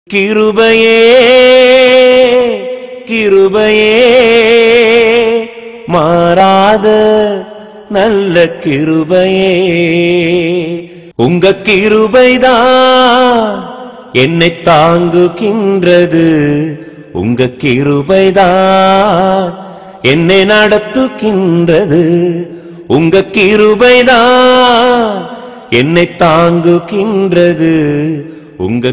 கிருபையே கிருபையே மாறாத நல்ல கிருபையே உங்க கிருபைதான் என்னை தாங்குகின்றது உங்க கிருபைதான் என்னை நடத்துகின்றது உங்க கிருபைதான் என்னை தாங்குகின்றது உங்க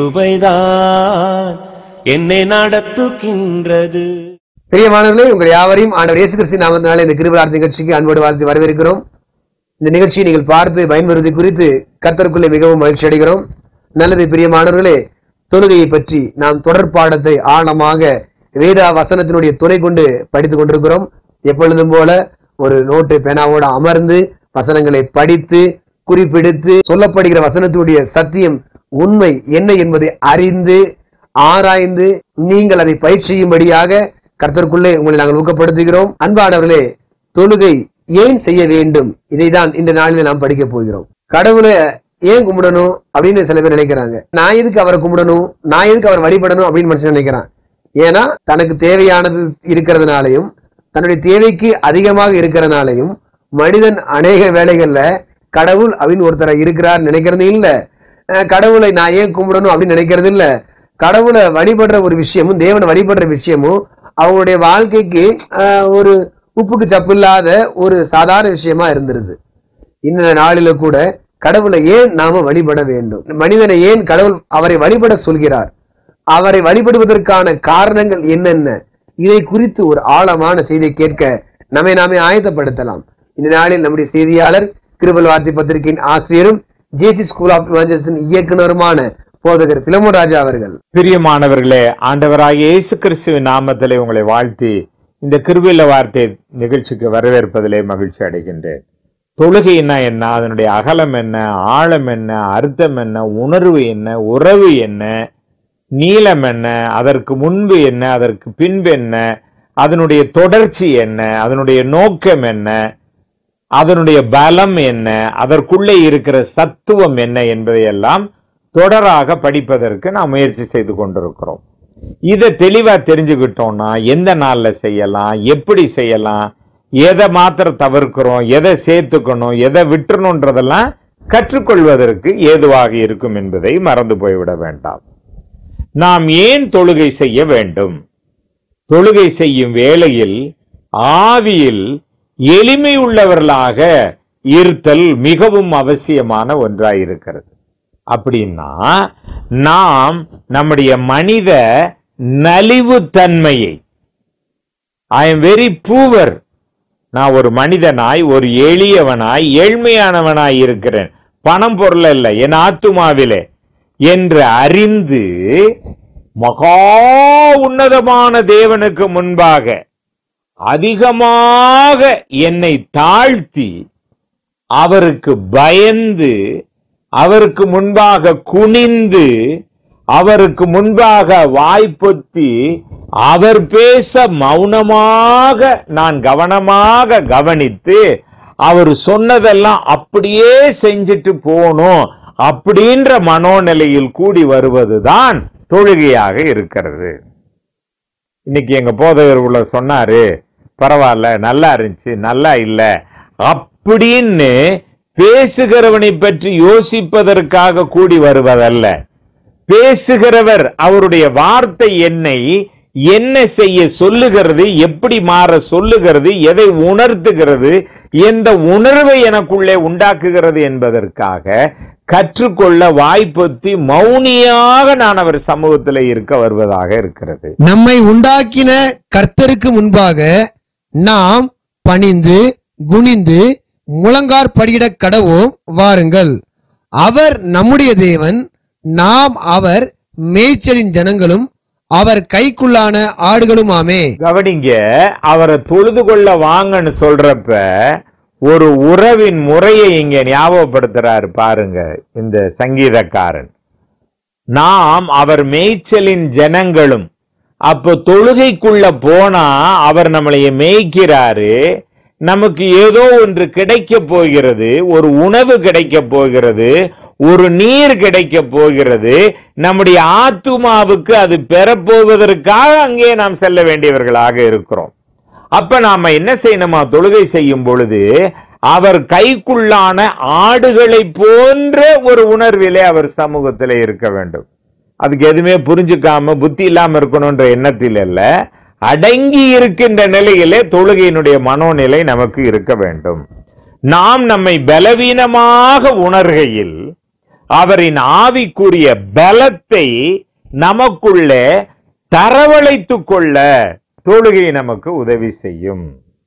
கிருபைதான் என்னை நடத்துகின்றது பிரியமானவர்களே உங்கள் யாவரையும் ஆண்டவர் இயேசு கிறிஸ்து நாமத்தினால இந்த கிருபரார்த்த நிகழ்ச்சிக்கு அன்போடு வாழ்த்து வரவேற்கிறோம் இந்த நிகழ்ச்சியை நீங்கள் பார்த்து பயன்பெறுவது குறித்து கர்த்தருக்குள்ளே மிகவும் மகிழ்ச்சி அடைகிறோம் நல்லது பிரியமானவர்களே தொழுகையை பற்றி நாம் தொடர் பாடத்தை ஆழமாக வேதா வசனத்தினுடைய துணை கொண்டு படித்துக் கொண்டிருக்கிறோம் எப்பொழுதும் போல ஒரு நோட்டு பேனாவோடு அமர்ந்து வசனங்களை படித்து குறிப்பெடுத்து சொல்லப்படுகிற வசனத்தினுடைய சத்தியம் உண்மை என்ன என்பதை அறிந்து ஆராய்ந்து நீங்கள் அதை பயிற்சி செய்யும்படியாக கர்த்தருக்குள்ளே உங்களை நாங்கள் ஊக்கப்படுத்துகிறோம் அன்பானவர்களே தொழுகை ஏன் செய்ய வேண்டும் இதைதான் இந்த நாளில் நாம் படிக்க போகிறோம் கடவுளை ஏன் கும்பிடணும் அப்படின்னு சில பேர் நினைக்கிறாங்க நான் எதுக்கு அவரை கும்பிடணும் நான் எதுக்கு அவர் வழிபடணும் அப்படின்னு மனுஷன் நினைக்கிறான் ஏன்னா தனக்கு தேவையானது இருக்கிறதுனாலையும் தன்னுடைய தேவைக்கு அதிகமாக இருக்கிறதுனாலையும் மனிதன் அநேக வேலைகள்ல கடவுள் அப்படின்னு ஒருத்தரை இருக்கிறார் நினைக்கிறது இல்ல அஹ் கடவுளை நான் ஏன் கும்பிடணும் அப்படின்னு நினைக்கிறது இல்ல கடவுளை வழிபடுற ஒரு விஷயமும் தேவனை வழிபடுற விஷயமும் அவங்களுடைய வாழ்க்கைக்கு அஹ், ஒரு உப்புக்கு சப்பு இல்லாத ஒரு சாதாரண விஷயமா இருந்துருது இந்த நாளில கூட கடவுளை ஏன் நாம வழிபட வேண்டும் மனிதனை ஏன் கடவுள் அவரை வழிபட சொல்கிறார் அவரை வழிபடுவதற்கான காரணங்கள் என்னென்ன இதை குறித்து ஒரு ஆழமான செய்தியை கேட்க நம்மை நாமே ஆயத்தப்படுத்தலாம் இந்த நாளில் நம்முடைய செய்தியாளர் கிருபல் வார்த்தை பத்திரிகையின் ஆசிரியரும் ஜேசி ஸ்கூல் ஆஃப் இவாஞ்சலிஸ்டின் இயக்குனருமான போதகர் பிலமோன் ராஜா அவர்கள் பிரியமானவர்களே ஆண்டவராகிய இயேசு கிறிஸ்துவின் நாமத்திலே உங்களை வாழ்த்தி இந்த கிருபில வார்த்தை நிகழ்ச்சிக்கு வரவேற்பதிலே மகிழ்ச்சி அடைகின்றேன் தொழுகைன்னா என்ன அதனுடைய அகலம் என்ன ஆழம் என்ன அர்த்தம் என்ன உணர்வு என்ன உறவு என்ன நீளம் என்ன அதற்கு முன்பு என்ன அதற்கு பின்பு என்ன அதனுடைய தொடர்ச்சி என்ன அதனுடைய நோக்கம் என்ன அதனுடைய பலம் என்ன அதற்குள்ளே இருக்கிற சத்துவம் என்ன என்பதையெல்லாம் தொடராக படிப்பதற்கு நாம் முயற்சி செய்து கொண்டிருக்கிறோம் இதை தெளிவா தெரிஞ்சுக்கிட்டோம்னா எந்த நாள்ல செய்யலாம் எப்படி செய்யலாம் எதை மாத்திரம் தவிர்க்கிறோம் எதை சேர்த்துக்கணும் எதை விட்டுறணுன்றதெல்லாம் கற்றுக்கொள்வதற்கு ஏதுவாக இருக்கும் என்பதை மறந்து போய்விட வேண்டாம் நாம் ஏன் தொழுகை செய்ய வேண்டும் தொழுகை செய்யும் வேளையில் ஆவியில் எளிமை உள்ளவர்களாக இருத்தல் மிகவும் அவசியமான ஒன்றாயிருக்கிறது அப்படின்னா நாம் நம்முடைய மனித நலிவு தன்மையை ஐ எம் வெரி பூவர் நான் ஒரு மனிதனாய் ஒரு எளியவனாய் ஏழ்மையானவனாய் இருக்கிறேன் பணம் பொருள் இல்லை என் ஆத்துமாவிலே என்று அறிந்து மகா உன்னதமான தேவனுக்கு முன்பாக அதிகமாக என்னை தாழ்த்தி அவருக்கு பயந்து அவருக்கு முன்பாக குனிந்து அவருக்கு முன்பாக வாய்ப்பொத்தி அவர் பேச மௌனமாக நான் கவனமாக கவனித்து அவர் சொன்னதெல்லாம் அப்படியே செஞ்சுட்டு போகணும் அப்படின்ற மனோநிலையில் கூடி வருவதுதான் தொழுகையாக இருக்கிறது இன்னைக்கு எங்க போதகர் உள்ள சொன்னாரு பரவாயில்ல நல்லா இருந்துச்சு நல்லா இல்ல அப்படின்னு பேசுகிறவனை பற்றி யோசிப்பதற்காக கூடி வருவதல்ல பேசுகிறவர் அவருடைய வார்த்தை என்னை என்ன செய்ய சொல்லுகிறது எப்படி மாற சொல்லுகிறது எதை உணர்த்துகிறது எந்த உணர்வை எனக்குள்ளே உண்டாக்குகிறது என்பதற்காக கற்றுக்கொள்ள வாய்ப்பொத்தி மௌனியாக நான் அவர் சமூகத்தில் இருக்க வருவதாக இருக்கிறது நம்மை உண்டாக்கின கர்த்தருக்கு முன்பாக நாம் பணிந்து குனிந்து முழங்கார் படியிட கடவோம் வாருங்கள் அவர் நம்முடைய தேவன் நாம் அவர் மேய்ச்சலின் ஜனங்களும் அவர் கைக்குள்ளான ஆடுகளுமாமே கவனிங்க அவரை தொழுது கொள்ள வாங்கன்னு சொல்றப்ப ஒரு உறவின் முறையை இங்க ஞாபகப்படுத்துறாரு பாருங்க இந்த சங்கீதக்காரன் நாம் அவர் மேய்ச்சலின் ஜனங்களும் அப்போ தொழுகைக்குள்ள போனா அவர் நம்மளைய மேய்க்கிறாரு நமக்கு ஏதோ ஒன்று கிடைக்க போகிறது ஒரு உணவு கிடைக்க போகிறது ஒரு நீர் கிடைக்க போகிறது நம்முடைய ஆத்துமாவுக்கு அது பெறப்போவதற்காக அங்கே நாம் செல்ல வேண்டியவர்களாக இருக்கிறோம் அப்ப நாம என்ன செய்யணுமா தொழுகை செய்யும் பொழுது அவர் கைக்குள்ளான ஆடுகளை போன்ற ஒரு உணர்விலே அவர் சமூகத்திலே இருக்க வேண்டும் அதுக்கு எதுவுமே புரிஞ்சுக்காம புத்தி இல்லாம இருக்கணும்ன்ற எண்ணத்தில் அல்ல அடங்கி இருக்கின்ற நிலையிலே தொழுகையினுடைய மனோநிலை நமக்கு இருக்க வேண்டும் நாம் நம்மை பலவீனமாக உணர்கையில் அவரின் ஆவிக்குரிய பலத்தை நமக்குள்ளே தரவழைத்துக் கொள்ள தொழுகை நமக்கு உதவி செய்யும்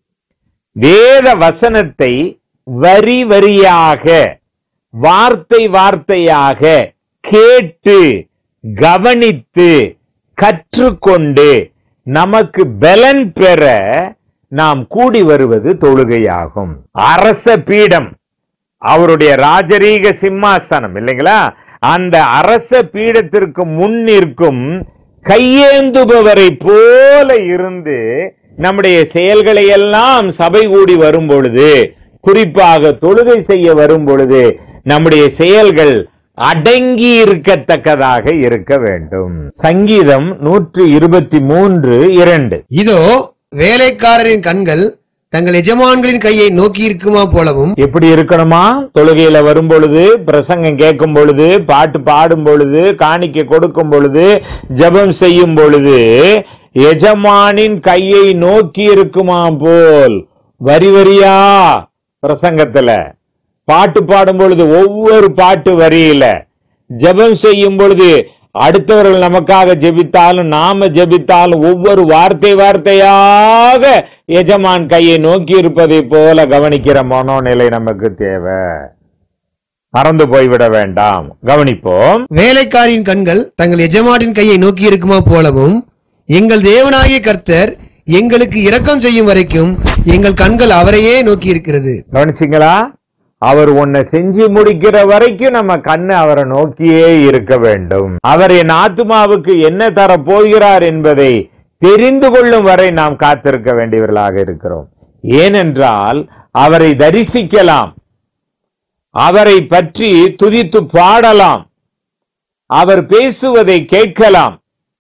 வேத வசனத்தை வரி வரியாக வார்த்தை வார்த்தையாக கேட்டு கவனித்து கற்றுக்கொண்டு நமக்கு பலன் பெற நாம் கூடி வருவது தொழுகையாகும் அரச பீடம் அவருடைய ராஜரீக சிம்மாசனம் இல்லைங்களா அந்த அரச பீடத்திற்கு முன் நிற்கும் கையேந்துபவரை போல இருந்து நம்முடைய செயல்களை எல்லாம் சபை கூடி வரும் பொழுது குறிப்பாக தொழுகை செய்ய வரும் பொழுது நம்முடைய செயல்கள் அடங்கி இருக்கத்தக்கதாக இருக்க வேண்டும் சங்கீதம் நூற்று இருபத்தி மூன்று இரண்டு இதோ வேலைக்காரரின் கண்கள் தங்கள் எஜமான்களின் கையை நோக்கி இருக்குமா போலவும் எப்படி இருக்கணுமா தொழுகையில வரும் பொழுது பிரசங்கம் கேட்கும் பொழுது பாட்டு பாடும் பொழுது காணிக்கை கொடுக்கும் பொழுது ஜெபம் செய்யும் பொழுது எஜமானின் கையை நோக்கி இருக்குமா போல் வரி வரியா பிரசங்கத்துல பாட்டு பாடும் பொழுது ஒவ்வொரு பாட்டு வரியில ஜெபம் செய்யும் பொழுது அடுத்தவர்கள் நமக்காக ஜெபித்தாலும் நாம ஜெபித்தாலும் ஒவ்வொரு வார்த்தை வார்த்தையாக எஜமான் கையை நோக்கி இருப்பதை போல கவனிக்கிற மனோநிலை நமக்கு தேவை மறந்து போய்விட வேண்டாம் கவனிப்போம் வேலைக்காரின் கண்கள் தங்கள் எஜமானின் கையை நோக்கி இருக்குமா போலவும் எங்கள் தேவனாகிய கர்த்தர் எங்களுக்கு இரக்கம் செய்யும் வரைக்கும் எங்கள் கண்கள் அவரையே நோக்கி இருக்கிறது கவனிச்சிங்களா அவர் உன்னை செஞ்சு முடிக்கிற வரைக்கும் நம்ம கண்ணு அவரை நோக்கியே இருக்க வேண்டும் அவர் என் ஆத்துமாவுக்கு என்ன தர போகிறார் என்பதை தெரிந்து கொள்ளும் வரை நாம் காத்திருக்க வேண்டியவர்களாக இருக்கிறோம் ஏனென்றால் அவரை தரிசிக்கலாம் அவரை பற்றி துதித்து பாடலாம் அவர் பேசுவதை கேட்கலாம்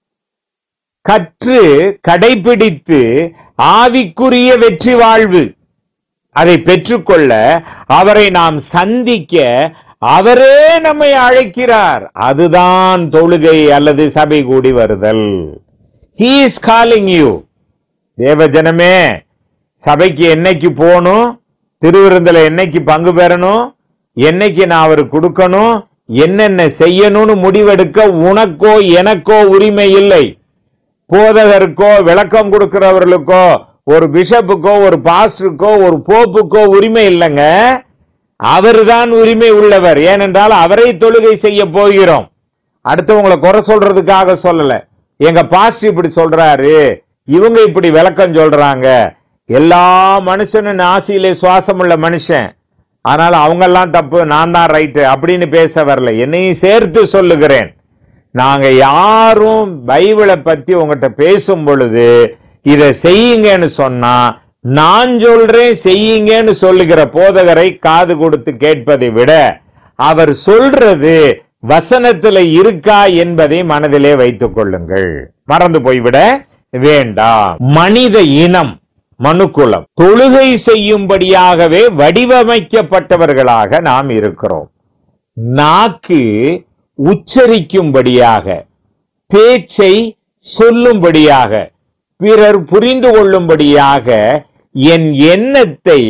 கற்று கடைபிடித்து ஆவிக்குரிய வெற்றி வாழ்வு அதை பெற்றுக்கொள்ள அவரை நாம் சந்திக்க அவரே நம்மை அழைக்கிறார் அதுதான் தொழுகை அல்லது சபை கூடி வருதல் he is calling you தேவஜனமே சபைக்கு என்னைக்கு போகணும் திருவிருந்தில் என்னைக்கு பங்கு பெறணும் என்னைக்கு நான் அவருக்கு கொடுக்கணும் என்னென்ன செய்யணும்னு முடிவெடுக்க உனக்கோ எனக்கோ உரிமை இல்லை போதகருக்கோ விளக்கம் கொடுக்கிறவர்களுக்கோ ஒரு பிஷப்புக்கோ ஒரு பாஸ்டருக்கோ ஒரு போப்புக்கோ உரிமை இல்லைங்க அவர்தான் உரிமை உள்ளவர் ஏனென்றால் அவரை தொழுகை செய்ய போகிறோம் அடுத்தவங்களை குறை சொல்றதுக்காக சொல்லல எங்க பாஸ்டர் இப்படி சொல்றாரு இவங்க இப்படி விளக்கம் சொல்றாங்க எல்லா மனுஷனும் நாசியிலே சுவாசம் உள்ள மனுஷன் ஆனால் அவங்கெல்லாம் தப்பு நான் தான் ரைட்டு அப்படின்னு பேச வரல என்னையும் சேர்த்து சொல்லுகிறேன் நாங்க யாரும் பைபிளை பத்தி உங்ககிட்ட பேசும் பொழுது இதை செய்யுங்கன்னு சொன்னா நான் சொல்றேன் செய்யுங்கன்னு சொல்லுகிற போதகரை காது கொடுத்து கேட்பதை விட அவர் சொல்றது வசனத்துல இருக்கா என்பதை மனதிலே வைத்துக் கொள்ளுங்கள் மறந்து போய்விட வேண்டாம் மனித இனம் மனுக்குலம் தொழுகை செய்யும்படியாகவே வடிவமைக்கப்பட்டவர்களாக நாம் இருக்கிறோம் நாக்கு உச்சரிக்கும்படியாக பேச்சை சொல்லும்படியாக பிறர் புரிந்து கொள்ளும்படியாக என் எண்ணத்தை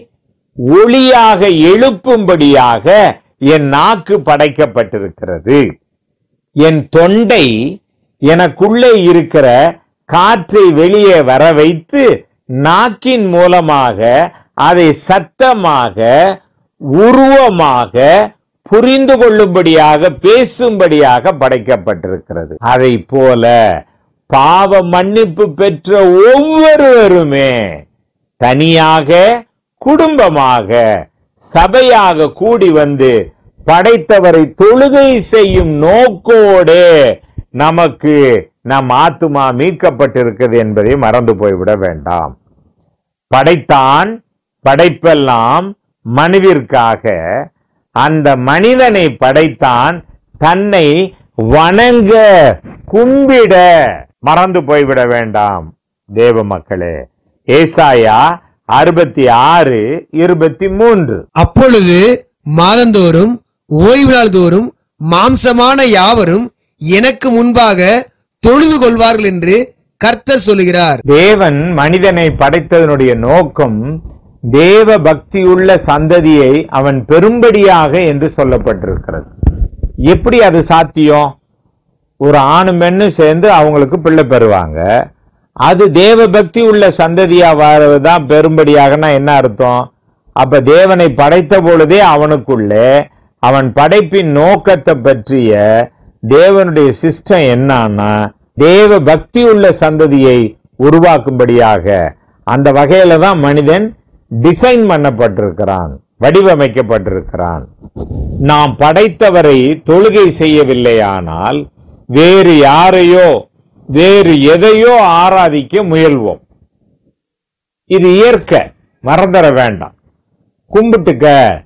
ஒளியாக எழுப்பும்படியாக என் நாக்கு படைக்கப்பட்டிருக்கிறது என் தொண்டை எனக்குள்ளே இருக்கிற காற்றை வெளியே வர வைத்து நாக்கின் மூலமாக அதை சத்தமாக உருவமாக புரிந்து கொள்ளும்படியாக பேசும்படியாக படைக்கப்பட்டிருக்கிறது அதை போல பாவ மன்னிப்பு பெற்ற ஒவ்வொருவருமே தனியாக குடும்பமாக சபையாக கூடி வந்து படைத்தவரை தொழுகை செய்யும் நோக்கோடு நமக்கு நம் ஆத்துமா மீட்கப்பட்டிருக்கிறது என்பதை மறந்து போய்விட வேண்டாம் படைத்தான் படைப்பெல்லாம் மனுவிற்காக அந்த மனிதனை படைத்தான் தன்னை வணங்க கும்பிட மறந்து போய்விட வேண்டாம் தேவ மக்களே ஏசாயா அறுபத்தி ஆறு இருபத்தி மூன்று அப்பொழுது மாதந்தோறும் ஓய்வு நாள் தோறும் மாம்சமான யாவரும் எனக்கு முன்பாக தொழுது கொள்வார்கள் என்று கர்த்தர் சொல்லுகிறார் தேவன் மனிதனை படைத்ததனுடைய நோக்கம் தேவ பக்தியுள்ள சந்ததியை அவன் பெரும்படியாக என்று சொல்லப்பட்டிருக்கிறது எப்படி அது சாத்தியம் ஒரு ஆணும் பெண்ணும் சேர்ந்து அவங்களுக்கு பிள்ளை பெறுவாங்க அது தேவ பக்தி உள்ள சந்ததியா வரதான் பெரும்படியாகனா என்ன அர்த்தம் அப்ப தேவனை படைத்த பொழுதே அவனுக்குள்ளே அவன் படைப்பின் நோக்கத்தை பற்றிய தேவனுடைய சிஸ்டம் என்னன்னா தேவ பக்தி உள்ள சந்ததியை உருவாக்கும்படியாக அந்த வகையில தான் மனிதன் டிசைன் பண்ணப்பட்டிருக்கிறான் வடிவமைக்கப்பட்டிருக்கிறான் நாம் படைத்தவரை தொழுகை செய்யவில்லையானால் வேறு யாரையோ வேறு எதையோ ஆராதிக்க முயல்வோம் இது இயற்கை மறந்துட வேண்டாம் கும்பிட்டுக்க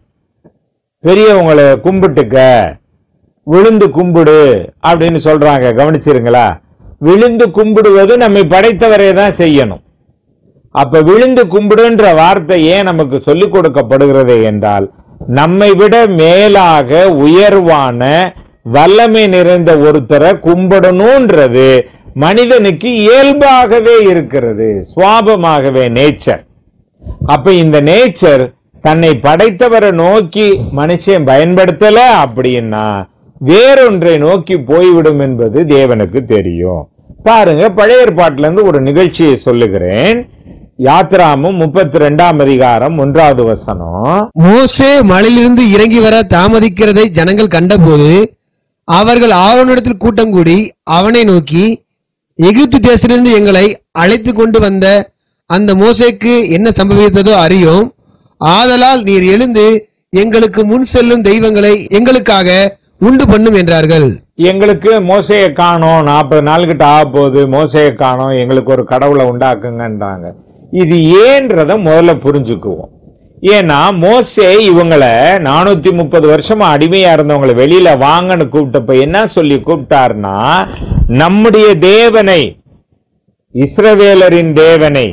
பெரியவங்களை கும்பிட்டுக்க விழுந்து கும்பிடு அப்படின்னு சொல்றாங்க கவனிச்சிருங்களா விழுந்து கும்பிடுவது நம்மை படைத்தவரே தான் செய்யணும் அப்ப விழுந்து கும்பிடுன்ற வார்த்தை ஏன் நமக்கு சொல்லிக் கொடுக்கப்படுகிறது என்றால் நம்மை விட மேலாக உயர்வான வல்லமை நிறைந்த ஒருத்தரை கும்பிடணும்ன்றது மனிதனுக்கு இயல்பாகவே இருக்கிறது சுவாபமாகவே நேச்சர் அப்ப இந்த நேச்சர் தன்னை படைத்தவரை நோக்கி மனுஷன் பயன்படுத்தல அப்படின்னா வேறொன்றை நோக்கி போய்விடும் என்பது தேவனுக்கு தெரியும் பாருங்க பழைய ஏற்பாட்டுல இருந்து ஒரு நிகழ்ச்சியை சொல்லுகிறேன் யாத்ராமும் முப்பத்தி ரெண்டாம் அதிகாரம் ஒன்றாவது வசனம் மோசே மலையிலிருந்து இறங்கி வர தாமதிக்கிறதை ஜனங்கள் கண்டபோது அவர்கள் ஆரோனிடத்தில் கூட்டம் கூடி அவனை நோக்கி எகிப்து தேசத்திலிருந்து எங்களை அழைத்து கொண்டு வந்த அந்த மோசேக்கு என்ன சம்பவித்ததோ அறியோம் ஆதலால் நீர் எழுந்து எங்களுக்கு முன் செல்லும் தெய்வங்களை எங்களுக்காக உண்டு பண்ணும் என்றார்கள் எங்களுக்கு மோசையை காணோம் நாற்பது நாள் கிட்ட ஆக போகுது மோசையை காணோம் எங்களுக்கு ஒரு கடவுளை உண்டாக்குங்கன்றாங்க இது ஏன்றத முதல்ல புரிஞ்சுக்குவோம் ஏன்னா மோசே இவங்களை நானூத்தி முப்பது வருஷமா அடிமையா இருந்தவங்களை வெளியில வாங்கன்னு கூப்பிட்டப்ப என்ன சொல்லி கூப்பிட்டாருன்னா நம்முடைய தேவனை இஸ்ரவேலரின் தேவனை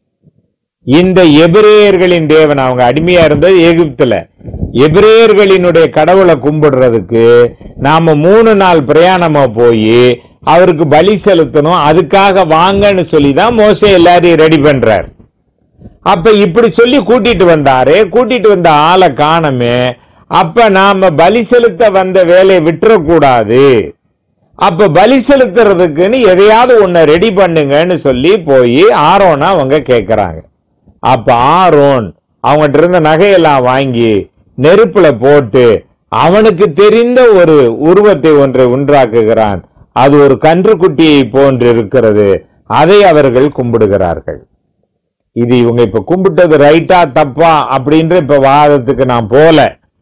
இந்த எபிரேயர்களின் தேவன் அவங்க அடிமையா இருந்தது எகிப்துல எபிரேயர்களினுடைய கடவுளை கும்பிடுறதுக்கு நாம மூணு நாள் பிரயாணமா போய் அவருக்கு பலி செலுத்தணும் அதுக்காக வாங்கன்னு சொல்லி தான் மோசே எல்லாரையும் ரெடி பண்றார் அப்ப இப்படி சொல்லி கூட்டிட்டு வந்தாரு கூட்டிட்டு வந்த ஆளை காணமே அப்ப நாம பலி செலுத்த வந்த வேலையை விட்டுறக்கூடாது அப்ப பலி செலுத்துறதுக்குன்னு எதையாவது ஒன்ன ரெடி பண்ணுங்கன்னு சொல்லி போய் ஆரோனை அவங்க கேட்கறாங்க அப்ப ஆரோன் அவங்ககிட்ட இருந்த நகையெல்லாம் வாங்கி நெருப்புல போட்டு அவனுக்கு தெரிந்த ஒரு உருவத்தை ஒன்றை உண்டாக்குகிறான் அது ஒரு கன்றுக்குட்டியை போன்று இருக்கிறது அதை அவர்கள் கும்பிடுகிறார்கள் இது இவங்க இப்ப கும்பிட்டது ரைட்டா தப்பா அப்படின்ற இப்ப வாதத்துக்கு நான் போல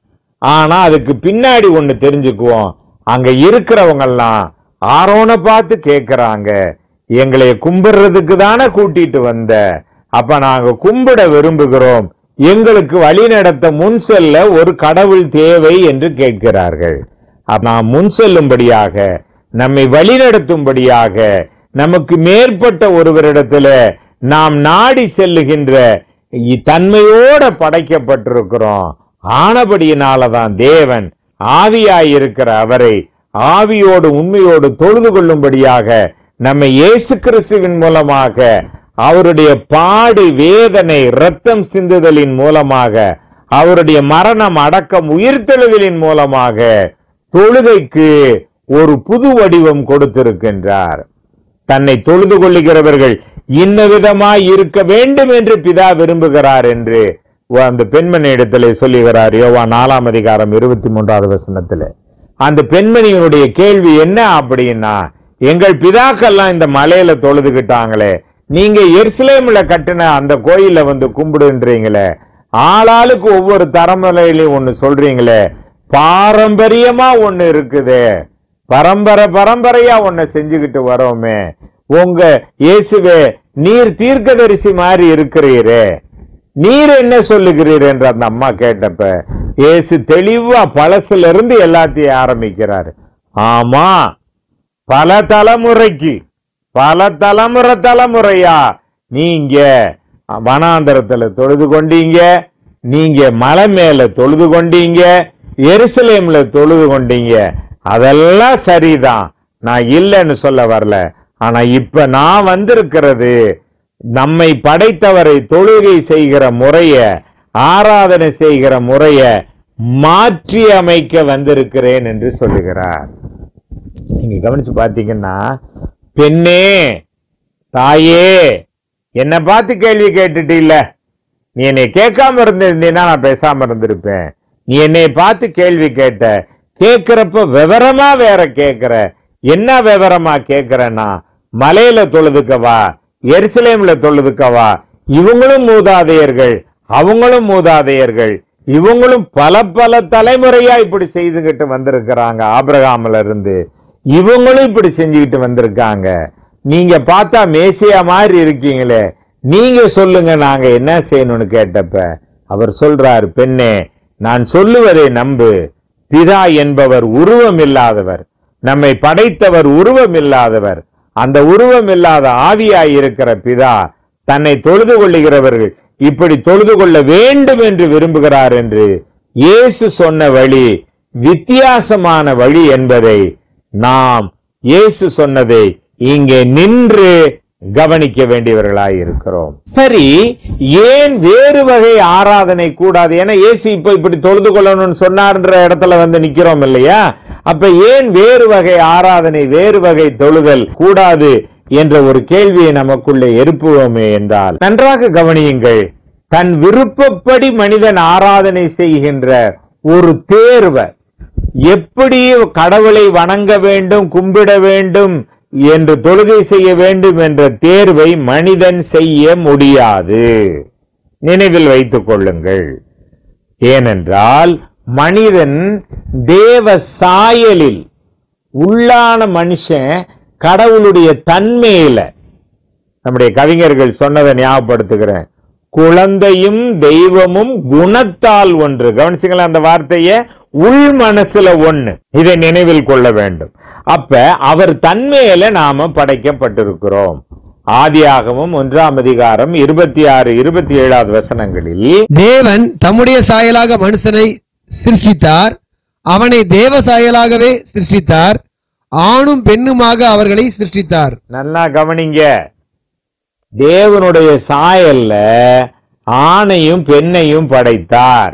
ஆனா அதுக்கு பின்னாடி ஒண்ணு தெரிஞ்சுக்குவோம் அங்க இருக்கிறவங்க எல்லாம் ஆரோனை பார்த்து கேக்குறாங்க எங்களை கும்பிடுறதுக்கு தானே கூட்டிட்டு வந்த அப்ப நாங்க கும்பிட விரும்புகிறோம் எங்களுக்கு வழி நடத்த முன் செல்ல ஒரு கடவுள் தேவை என்று கேட்கிறார்கள் அப்ப நாம் முன் செல்லும்படியாக நம்மை வழிநடத்தும்படியாக நமக்கு மேற்பட்ட ஒருவரிடத்துல நாம் நாடி செல்லுகின்ற இ- தன்மையோட படைக்கப்பட்டிருக்கிறோம் ஆனபடியினாலதான் தேவன் ஆவியாயிருக்கிற அவரை ஆவியோடு உண்மையோடு தொழுது கொள்ளும்படியாக நம்மை இயேசு கிறிஸ்துவின் மூலமாக அவருடைய பாடு வேதனை ரத்தம் சிந்துதலின் மூலமாக அவருடைய மரணம் அடக்கம் உயிர்த்தெழுதலின் மூலமாக தொழுகைக்கு ஒரு புது வடிவம் கொடுத்திருக்கின்றார் தன்னை தொழுது கொள்ளுகிறவர்கள் இன்ன விதமாய் இருக்க வேண்டும் என்று பிதா விரும்புகிறார் என்று அந்த பெண்மணி இடத்திலே சொல்லுகிறார் யோவா நாலாம் அதிகாரம் இருபத்தி மூன்றாவது வசனத்திலே அந்த பெண்மணியினுடைய கேள்வி என்ன அப்படின்னா எங்கள் பிதாக்கெல்லாம் இந்த மலையில தொழுதுகிட்டாங்களே நீங்க எருசலேம்ல கட்டின அந்த கோயில வந்து கும்பிடுன்றீங்களே ஆளாளுக்கு ஒவ்வொரு தரமுறையிலையும் ஒண்ணு சொல்றீங்களே பாரம்பரியமா ஒண்ணு இருக்குதே பரம்பரை பரம்பரையா ஒன்ன செஞ்சுக்கிட்டு வரோமே உங்க இயேசுவே நீர் தீர்க்கதரிசி மாதிரி இருக்கிறீரே நீர் என்ன சொல்லுகிறீர் என்று அந்த அம்மா கேட்டப்ப இயேசு தெளிவா பழசுல இருந்து எல்லாத்தையும் ஆரம்பிக்கிறாரு ஆமா பல தலைமுறைக்கு பல தலைமுறை தலைமுறையா நீங்க வனாந்தரத்துல தொழுது கொண்டீங்க நீங்க மலை மேல தொழுது கொண்டீங்க எருசலேம்ல தொழுது கொண்டீங்க அதெல்லாம் சரிதான் நான் இல்லைன்னு சொல்ல வரல ஆனா இப்ப நான் வந்திருக்கிறது நம்மை படைத்தவரை தொழுகை செய்கிற முறைய ஆராதனை செய்கிற முறைய மாற்றி அமைக்க வந்திருக்கிறேன் என்று சொல்லுகிறார் நீங்க கவனிச்சு பார்த்தீங்கன்னா பெண்ணே தாயே என்ன பார்த்து கேள்வி கேட்டுட்டு இல்ல நீ என்னை கேட்காம இருந்திருந்தீன்னா நான் பேசாம இருந்திருப்பேன் நீ என்னை பார்த்து கேள்வி கேட்ட கேட்கிறப்ப விவரமா வேற கேட்கிற என்ன விவரமா கேட்கிறேன்னா மலையில தொழுதுக்கவா எருசலேம்ல தொழுதுக்கவா இவங்களும் மூதாதையர்கள் அவங்களும் மூதாதையர்கள் இவங்களும் பல பல தலைமுறையா இப்படி செய்துகிட்டு வந்திருக்கிறாங்க ஆபிரகாம்ல இருந்து இவங்களும் இப்படி செஞ்சுக்கிட்டு வந்திருக்காங்க நீங்க பார்த்தா மேசியா மாதிரி இருக்கீங்களே நீங்க சொல்லுங்க நாங்க என்ன செய்யணும்னு கேட்டப்ப அவர் சொல்றார் பெண்ணே நான் சொல்லுவதை நம்பு பிதா என்பவர் உருவம் இல்லாதவர் நம்மை படைத்தவர் உருவம் இல்லாதவர் அந்த உருவம் இல்லாத ஆவியாய் இருக்கிற பிதா தன்னை தொழுது கொள்ளுகிறவர்கள் இப்படி தொழுது கொள்ள வேண்டும் என்று விரும்புகிறார் என்று இயேசு சொன்ன வழி வித்தியாசமான வழி என்பதை நாம் இயேசு சொன்னதை இங்கே நின்று கவனிக்க வேண்டியவர்களாய் இருக்கிறோம் சரி ஏன் வேறு வகை ஆராதனை கூடாது ஏன்னா இயேசு இப்ப இப்படி தொழுது கொள்ளணும்னு சொன்னார்ன்ற இடத்துல வந்து நிக்கிறோம் இல்லையா அப்ப ஏன் வேறு வகை ஆராதனை வேறு வகை தொழுதல் கூடாது என்ற ஒரு கேள்வியை நமக்குள்ளே எழுப்புவோமே என்றால் நன்றாக கவனியுங்கள் தன் விருப்பப்படி மனிதன் ஆராதனை செய்கின்ற ஒரு தேர்வை எப்படி கடவுளை வணங்க வேண்டும் கும்பிட வேண்டும் என்று தொழுகை செய்ய வேண்டும் என்ற தேர்வை மனிதன் செய்ய முடியாது நினைவில் வைத்துக் கொள்ளுங்கள் ஏனென்றால் மனிதன் தேவ சாயலில் உள்ளான மனுஷன் கடவுளுடைய தன்மையில நம்முடைய கவிஞர்கள் சொன்னதை ஞாபகப்படுத்துகிறேன் குழந்தையும் தெய்வமும் குணத்தால் ஒன்று கவனிச்சுங்களா அந்த வார்த்தைய உள் மனசுல ஒண்ணு இதை நினைவில் கொள்ள வேண்டும் அப்ப அவர் தன்மையில நாம படைக்கப்பட்டிருக்கிறோம் ஆதியாகமும் ஒன்றாம் அதிகாரம் இருபத்தி ஆறு இருபத்தி ஏழாவது வசனங்களில் தேவன் தம்முடைய சாயலாக மனுஷனை சிருஷ்டித்தார் அவனை தேவ சாயலாகவே சிருஷ்டித்தார் ஆணும் பெண்ணுமாக அவர்களை சிருஷ்டித்தார் நல்லா கவனிங்க தேவனுடைய சாயல்ல ஆணையும் பெண்ணையும் படைத்தார்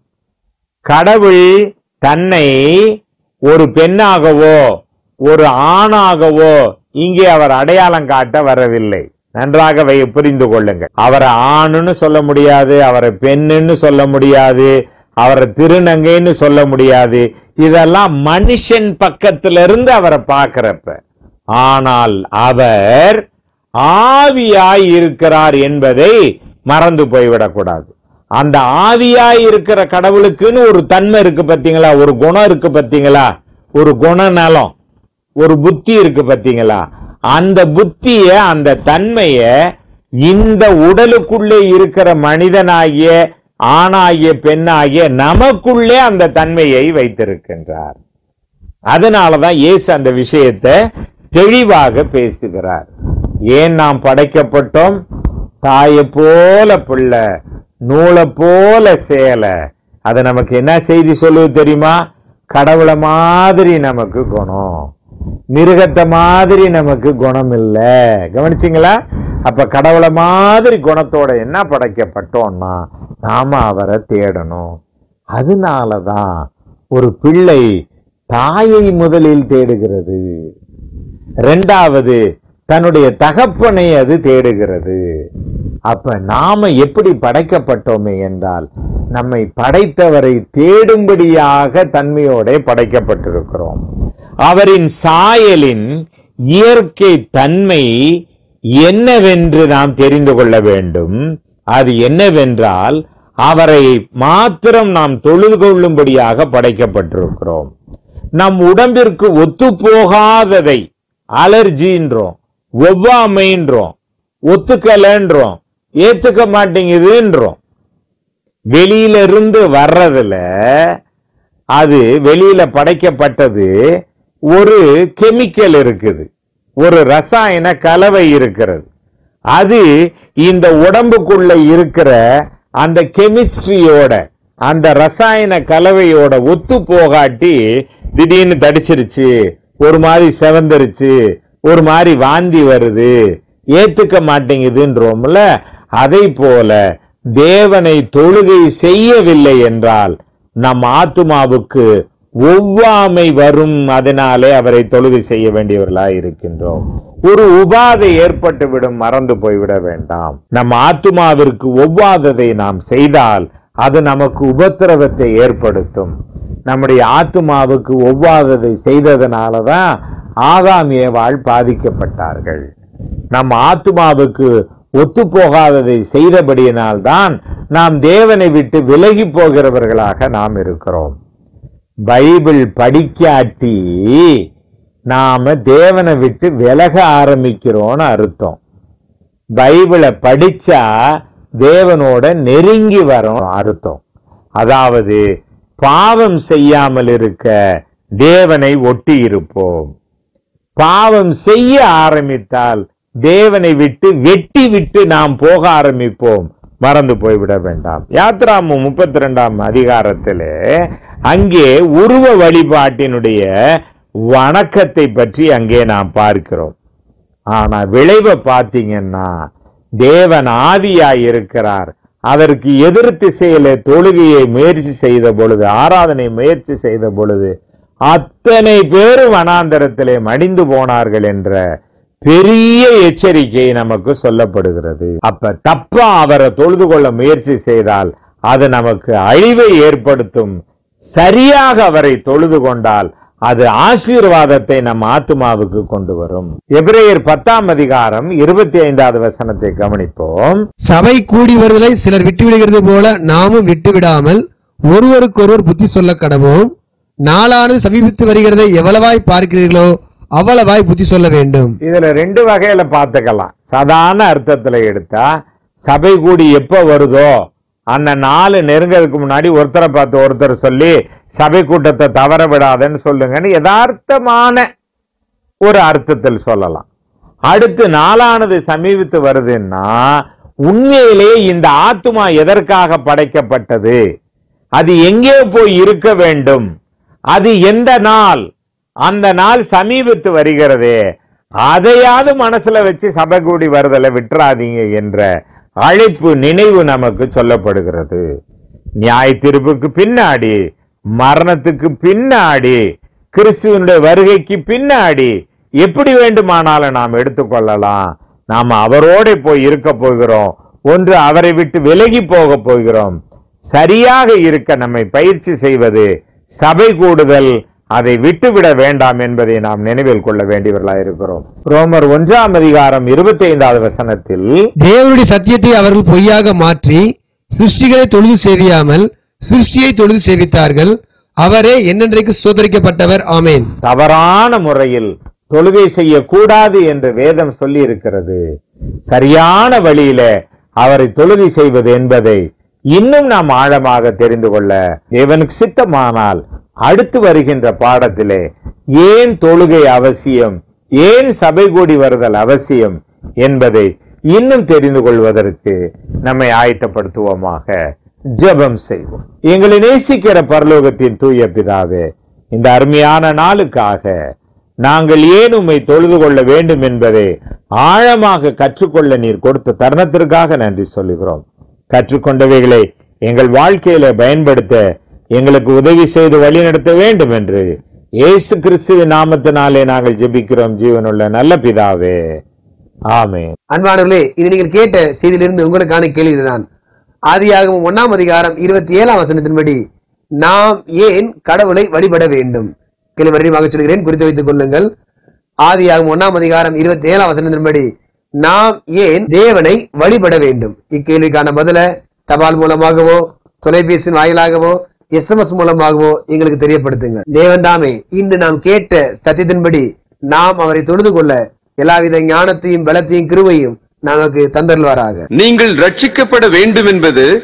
கடவுள் தன்னை ஒரு பெண்ணாகவோ ஒரு ஆணாகவோ இங்கே அவர் அடையாளம் காட்ட வரவில்லை நன்றாக வை புரிந்து கொள்ளுங்கள் அவரை ஆணுன்னு சொல்ல முடியாது அவரை பெண்ணுன்னு சொல்ல முடியாது அவரை திருநங்கைன்னு சொல்ல முடியாது இதெல்லாம் மனுஷன் பக்கத்துல இருந்து அவரை பார்க்கிறப்ப ஆனால் அவர் ஆவியாய் இருக்கிறார் என்பதை மறந்து போய்விடக்கூடாது அந்த ஆவியாய் இருக்கிற கடவுளுக்குன்னு ஒரு தன்மை இருக்கு பாத்தீங்களா ஒரு குணம் இருக்கு பாத்தீங்களா ஒரு குணநலம் ஒரு புத்தி இருக்கு பாத்தீங்களா அந்த புத்திய அந்த தன்மைய இந்த உடலுக்குள்ளே இருக்கிற மனிதனாகிய ஆணாகிய பெண்ணாகிய நமக்குள்ளே அந்த தன்மையை வைத்திருக்கின்றார் அதனாலதான் இயேசு அந்த விஷயத்தை தெளிவாக பேசுகிறார் ஏன் நாம் படைக்கப்பட்டோம் தாயை போல பிள்ளை நூலை போல சேலை அது நமக்கு என்ன செய்தி சொல்லுவது தெரியுமா கடவுளை மாதிரி நமக்கு குணம் மிருகத்தை மாதிரி நமக்கு குணம் இல்ல கவனிச்சிங்களா அப்ப கடவுளை மாதிரி குணத்தோட என்ன படைக்கப்பட்டோம்னா நாம அவரை தேடணும் அதனாலதான் ஒரு பிள்ளை தாயை முதலில் தேடுகிறது ரெண்டாவது தன்னுடைய தகப்பனை அது தேடுகிறது அப்ப நாம எப்படி படைக்கப்பட்டோமே என்றால் நம்மை படைத்தவரை தேடும்படியாக தன்மையோட படைக்கப்பட்டிருக்கிறோம் அவரின் சாயலின் இயற்கை தன்மை என்னவென்று நாம் தெரிந்து கொள்ள வேண்டும் அது என்னவென்றால் அவரை மாத்திரம் நாம் தொழுது கொள்ளும்படியாக படைக்கப்பட்டிருக்கிறோம் நம் உடம்பிற்கு ஒத்து போகாததை அலர்ஜின்றோம் ஒவ்வாமைன்றோம் ஒத்துக்கலன்றோம் ஏத்துக்க மாட்டேங்குதுன்றோம் வெளியிலிருந்து வர்றதுல அது வெளியில படைக்கப்பட்டது ஒரு கெமிக்கல் இருக்குது ஒரு ரசாயன கலவை இருக்கிறது அது இந்த உடம்புக்குள்ள இருக்கிற அந்த கெமிஸ்ட்ரியோட அந்த ரசாயன கலவையோட ஒத்து போகாட்டி திடீர்னு தடிச்சிருச்சு ஒரு மாதிரி செவந்துருச்சு ஒரு மாதிரி வாந்தி வருது ஏத்துக்க மாட்டேங்குதுன்றோம்ல அதை போல தேவனை தொழுகை செய்யவில்லை என்றால் நம் ஆத்துமாவுக்கு ஒவ்வாமை வரும் அதனாலே அவரை தொழுகை செய்ய வேண்டியவர்களாய் இருக்கின்றோம் ஒரு உபாதை ஏற்பட்டு விடும் மறந்து போய்விட வேண்டாம் நம் ஆத்துமாவிற்கு ஒவ்வாததை நாம் செய்தால் அது நமக்கு உபத்திரவத்தை ஏற்படுத்தும் நம்முடைய ஆத்துமாவுக்கு ஒவ்வாததை செய்ததனாலதான் ஆகாம் ஏவாள் பாதிக்கப்பட்டார்கள் நம் ஆத்துமாவுக்கு ஒத்துப்போகாததை செய்தபடியினால்தான் நாம் தேவனை விட்டு விலகி போகிறவர்களாக நாம் இருக்கிறோம் பைபிள் படிக்காட்டி நாம தேவனை விட்டு விலக ஆரம்பிக்கிறோம்னு அர்த்தம் பைபிளை படிச்சா தேவனோட நெருங்கி வரும் அர்த்தம் அதாவது பாவம் செய்யாமல் இருக்க தேவனை ஒட்டி இருப்போம் பாவம் செய்ய ஆரம்பித்தால் தேவனை விட்டு வெட்டி விட்டு நாம் போக ஆரம்பிப்போம் மறந்து போய்விட வேண்டாம் யாத்ராமு முப்பத்தி ரெண்டாம் அதிகாரத்திலே அங்கே உருவ வழிபாட்டினுடைய வணக்கத்தை பற்றி அங்கே நாம் பார்க்கிறோம் ஆனா விளைவை பார்த்தீங்கன்னா தேவன் ஆவியாய் இருக்கிறார் அதற்கு எதிர் திசையில தொழுகையை முயற்சி செய்த பொழுது ஆராதனை முயற்சி செய்த பொழுது அத்தனை பேரும் வனாந்தரத்திலே மடிந்து போனார்கள் என்ற பெரிய எச்சரிக்கை நமக்கு சொல்லப்படுகிறது அப்ப தப்பா அவரை தொழுது கொள்ள முயற்சி செய்தால் அது நமக்கு அழிவை ஏற்படுத்தும் சரியாக அவரை தொழுது கொண்டால் அது ஆசீர்வாதத்தை நம் ஆத்துமாவுக்கு கொண்டு வரும் எபிரேயர் பத்தாம் அதிகாரம் இருபத்தி ஐந்தாவது வசனத்தை கவனிப்போம் சபை கூடி வருதலை சிலர் விட்டுவிடுகிறது போல நாமும் விட்டுவிடாமல் ஒருவருக்கொருவர் புத்தி சொல்ல கடவோம் நாளானது சமீபித்து வருகிறதை எவ்வளவாய் பார்க்கிறீர்களோ அவ்வளவாய் புத்தி சொல்ல வேண்டும் இதுல ரெண்டு வகையில பார்த்துக்கலாம் சாதாரண அர்த்தத்துல எடுத்தா சபை கூடி எப்ப வருதோ அந்த நாலு நெருங்கிறதுக்கு முன்னாடி ஒருத்தரை பார்த்து ஒருத்தர் சொல்லி சபை கூட்டத்தை தவற விடாதன்னு சொல்லுங்கன்னு யதார்த்தமான ஒரு அர்த்தத்தில் சொல்லலாம் அடுத்து நாளானது சமீபித்து வருதுன்னா உண்மையிலே இந்த ஆத்துமா எதற்காக படைக்கப்பட்டது அது எங்கே போய் இருக்க வேண்டும் அது எந்த நாள் அந்த நாள் சமீபித்து வருகிறதே அதையாவது மனசுல வச்சு சபை கூடி வருதலை விட்டுறாதீங்க என்ற அழைப்பு நினைவு நமக்கு சொல்லப்படுகிறது நியாய தீர்ப்புக்கு பின்னாடி மரணத்துக்கு பின்னாடி கிறிஸ்துவனுடைய வருகைக்கு பின்னாடி எப்படி வேண்டுமானாலும் நாம் எடுத்துக்கொள்ளலாம் நாம் அவரோட போய் இருக்க போகிறோம் ஒன்று அவரை விட்டு விலகி போக போகிறோம் சரியாக இருக்க நம்மை பயிற்சி செய்வது சபை கூடுதல் அதை விட்டுவிட வேண்டாம் என்பதை நாம் நினைவில் கொள்ள வேண்டியவர்களாக இருக்கிறோம் ரோமர் ஒன்றாம் அதிகாரம் இருபத்தி ஐந்தாவது வசனத்தில் தேவனுடைய சத்தியத்தை அவர்கள் பொய்யாக மாற்றி சிருஷ்டிகளை தொழுது சேவியாமல் சிருஷ்டியை தொழுது சேவித்தார்கள் அவரே என்னென்றைக்கு சோதரிக்கப்பட்டவர் ஆமேன் தவறான முறையில் தொழுகை செய்யக்கூடாது என்று வேதம் சொல்லி இருக்கிறது சரியான வழியில அவரை தொழுகை செய்வது என்பதை இன்னும் நாம் ஆழமாக தெரிந்து கொள்ள தேவனுக்கு சித்தமானால் அடுத்து வருகின்ற பாடத்திலே ஏன் தொழுகை அவசியம் ஏன் சபை கூடி வருதல் அவசியம் என்பதை இன்னும் தெரிந்து கொள்வதற்கு நம்மை ஆயத்தப்படுத்துவோமாக ஜெபம் செய்வோம் எங்களை நேசிக்கிற பரலோகத்தின் தூய பிதாவே இந்த அருமையான நாளுக்காக நாங்கள் ஏன் உம்மை தொழுது கொள்ள வேண்டும் என்பதை ஆழமாக கற்றுக்கொள்ள நீர் கொடுத்த தருணத்திற்காக நன்றி சொல்லுகிறோம் கற்றுக்கொண்டவைகளை எங்கள் வாழ்க்கையில பயன்படுத்த எங்களுக்கு உதவி செய்து வழிநடத்த வேண்டும் என்று இயேசு கிறிஸ்துவின் நாமத்தினாலே நாங்கள் ஜெபிக்கிறோம் ஜீவனுள்ள நல்ல பிதாவே ஆமென் அன்பானவர்களே இது நீங்கள் கேட்ட செய்தியிலிருந்து உங்களுக்கான கேள்வி இதுதான் ஆதியாகமம் ஒன்னாம் அதிகாரம் இருபத்தி ஏழாம் வசனத்தின்படி நாம் ஏன் கடவுளை வழிபட வேண்டும் கேள்வி மறுபடியும் சொல்கிறேன் குறித்து வைத்துக் கொள்ளுங்கள் ஆதியாகமம் ஒன்னாம் அதிகாரம் இருபத்தி ஏழாம் வசனத்தின்படி நாம் ஏன் தேவனை வழிபட வேண்டும் இக்கேள்விக்கான பதில தபால் மூலமாகவோ தொலைபேசி வாயிலாகவோ எஸ்எம்எஸ் மூலமாகவோ எங்களுக்கு தெரியப்படுத்துங்க தேவன் தாமே இன்று நாம் கேட்ட சத்தியத்தின்படி நாம் அவரை தொழுது கொள்ள எல்லாவித ஞானத்தையும் பலத்தையும் கிருவையும் நமக்கு தந்தருள்வாராக நீங்கள் ரட்சிக்கப்பட வேண்டும் என்பது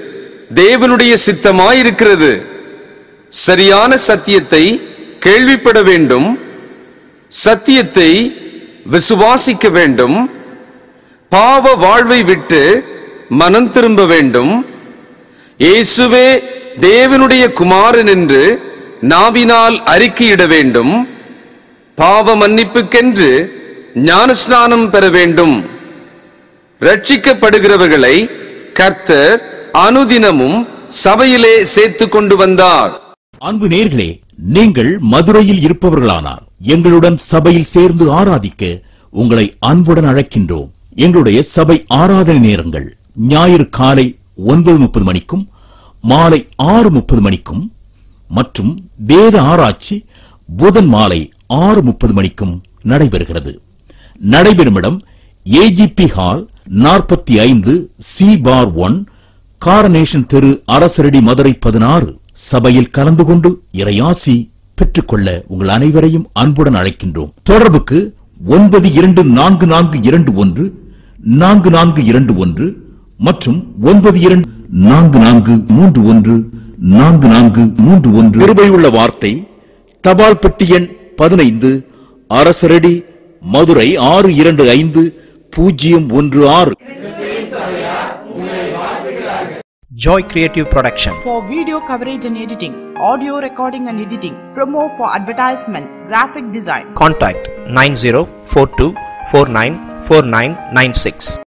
தேவனுடைய சித்தமாயிருக்கிறது சரியான சத்தியத்தை கேள்விப்பட வேண்டும் சத்தியத்தை விசுவாசிக்க வேண்டும் பாவ வாழ்வை விட்டு மனம் திரும்ப வேண்டும் இயேசுவே தேவனுடைய குமாரன் என்று நாவினால் அறிக்கையிட வேண்டும் பாவ மன்னிப்புக்கென்று ஞானஸ்நானம் பெற வேண்டும் ரட்சிக்கப்படுகிறவர்களை கர்த்தர் அனுதினமும் சபையிலே சேர்த்து கொண்டு வந்தார் அன்பு நேர்களே நீங்கள் மதுரையில் இருப்பவர்களானார் எங்களுடன் சபையில் சேர்ந்து ஆராதிக்க உங்களை அன்புடன் அழைக்கின்றோம் எங்களுடைய சபை ஆராதனை நேரங்கள் ஞாயிறு காலை ஒன்பது முப்பது மணிக்கும் மாலை ஆறு முப்பது மணிக்கும் மற்றும் வேத ஆராய்ச்சி புதன் மாலை ஆறு முப்பது மணிக்கும் நடைபெறுகிறது நடைபெறும் இடம் ஏஜிபி ஹால் நாற்பத்தி ஐந்து சி பார் ஒன் காரனேஷன் தெரு அரசரடி மதுரை பதினாறு சபையில் கலந்து கொண்டு இறையாசி பெற்றுக்கொள்ள உங்கள் அனைவரையும் அன்புடன் அழைக்கின்றோம் தொடர்புக்கு ஒன்பது இரண்டு நான்கு நான்கு இரண்டு ஒன்று நான்கு நான்கு இரண்டு ஒன்று மற்றும் ஒன்பது இரண்டு நான்கு நான்கு மூன்று ஒன்று நான்கு நான்கு மூன்று ஒன்று கிருபையுள்ள வார்த்தை தபால் பெட்டி எண் பதினைந்து அரசரடி மதுரை ஆறு இரண்டு ஐந்து பூஜ்ஜியம் ஒன்று ஆறு Joy Creative Production. for video coverage and editing, audio recording and editing, promo for advertisement, graphic design. Contact 9042494996.